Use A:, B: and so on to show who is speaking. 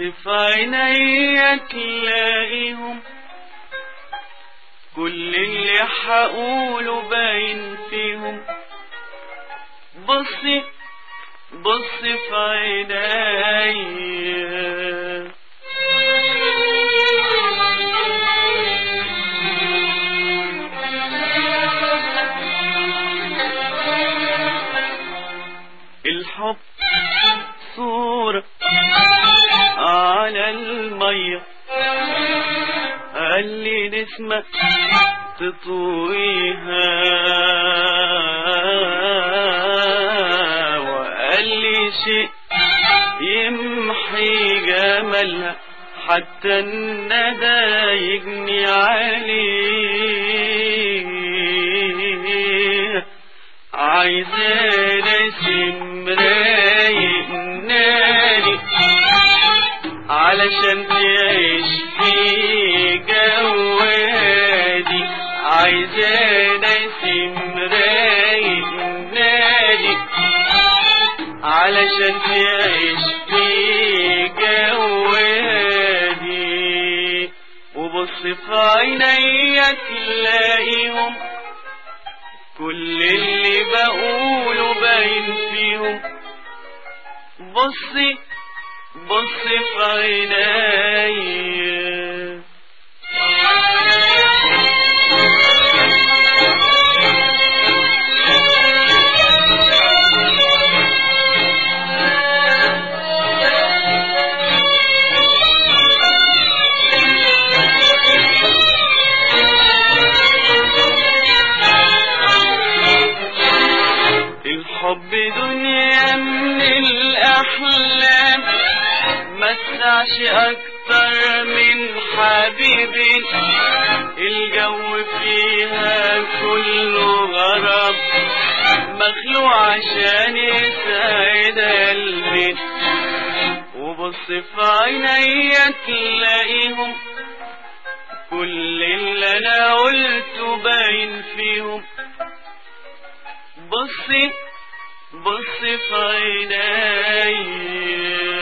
A: في عينيا تلاقيهم كل اللي حقوله باين فيهم بصي بصي في عينيا الحب صورة على المية قال لي نسمة تطويها وقال لي شيء يمحي جمالها حتى الندى يجني عليه عايزين اشم رايق ناري علشان تعيش في جوادي عايزين اشم رايق ناري علشان تعيش في جوادي وبص في عينيا تلاقيهم كل اللي بقوله باين فيهم بصي بصي في عينيا الحب دنيا من الأحلام ما تسعش أكتر من حبيبي الجو فيها كله غرام مخلوق عشان يسعد قلبي وبص في عينيا تلاقيهم كل اللي انا قلته باين فيهم بصي بصي في عيني